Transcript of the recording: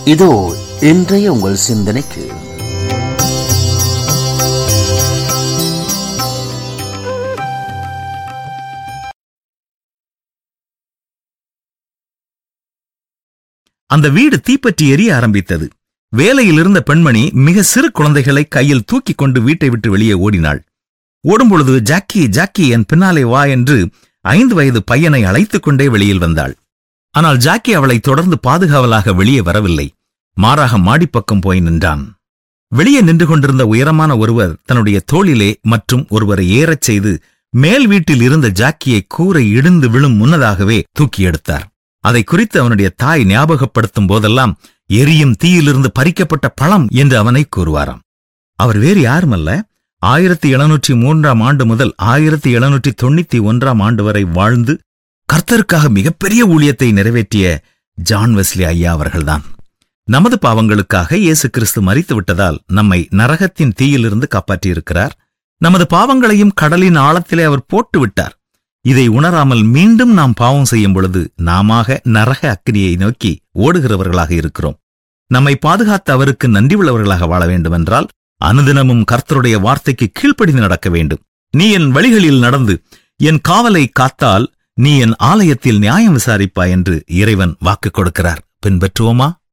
இதோ இன்றைய உங்கள் சிந்தனைக்கு அந்த வீடு தீப்பற்றி எரிய ஆரம்பித்தது வேலையில் இருந்த பெண்மணி மிக சிறு குழந்தைகளை கையில் தூக்கிக் கொண்டு வீட்டை விட்டு வெளியே ஓடினாள் ஓடும்பொழுது ஜாக்கி ஜாக்கி என் பின்னாலே வா என்று ஐந்து வயது பையனை அழைத்துக் கொண்டே வெளியில் வந்தாள் ஆனால் ஜாக்கி அவளை தொடர்ந்து பாதுகாவலாக வெளியே வரவில்லை மாறாக மாடிப்பக்கம் போய் நின்றான் வெளியே நின்று கொண்டிருந்த உயரமான ஒருவர் தன்னுடைய தோளிலே மற்றும் ஒருவரை ஏறச் செய்து மேல் வீட்டில் இருந்த ஜாக்கியை கூரை இடிந்து விழும் முன்னதாகவே தூக்கி எடுத்தார் அதை குறித்து அவனுடைய தாய் ஞாபகப்படுத்தும் போதெல்லாம் எரியும் தீயிலிருந்து பறிக்கப்பட்ட பழம் என்று அவனை கூறுவாராம் அவர் வேறு யாருமல்ல ஆயிரத்தி எழுநூற்றி மூன்றாம் ஆண்டு முதல் ஆயிரத்தி எழுநூற்றி தொண்ணூத்தி ஒன்றாம் ஆண்டு வரை வாழ்ந்து கர்த்தருக்காக மிகப்பெரிய ஊழியத்தை நிறைவேற்றிய ஜான் வெஸ்லி ஐயா அவர்கள்தான் நமது பாவங்களுக்காக இயேசு கிறிஸ்து மரித்து விட்டதால் நம்மை நரகத்தின் தீயிலிருந்து காப்பாற்றியிருக்கிறார் நமது பாவங்களையும் கடலின் ஆழத்திலே அவர் போட்டு விட்டார் இதை உணராமல் மீண்டும் நாம் பாவம் செய்யும் பொழுது நாமாக நரக அக்கினியை நோக்கி ஓடுகிறவர்களாக இருக்கிறோம் நம்மை பாதுகாத்த அவருக்கு நன்றி உள்ளவர்களாக வாழ வேண்டுமென்றால் அனுதினமும் கர்த்தருடைய வார்த்தைக்கு கீழ்ப்படிந்து நடக்க வேண்டும் நீ என் வழிகளில் நடந்து என் காவலை காத்தால் நீ என் ஆலயத்தில் நியாயம் விசாரிப்பாய் என்று இறைவன் வாக்கு கொடுக்கிறார் பின்பற்றுவோமா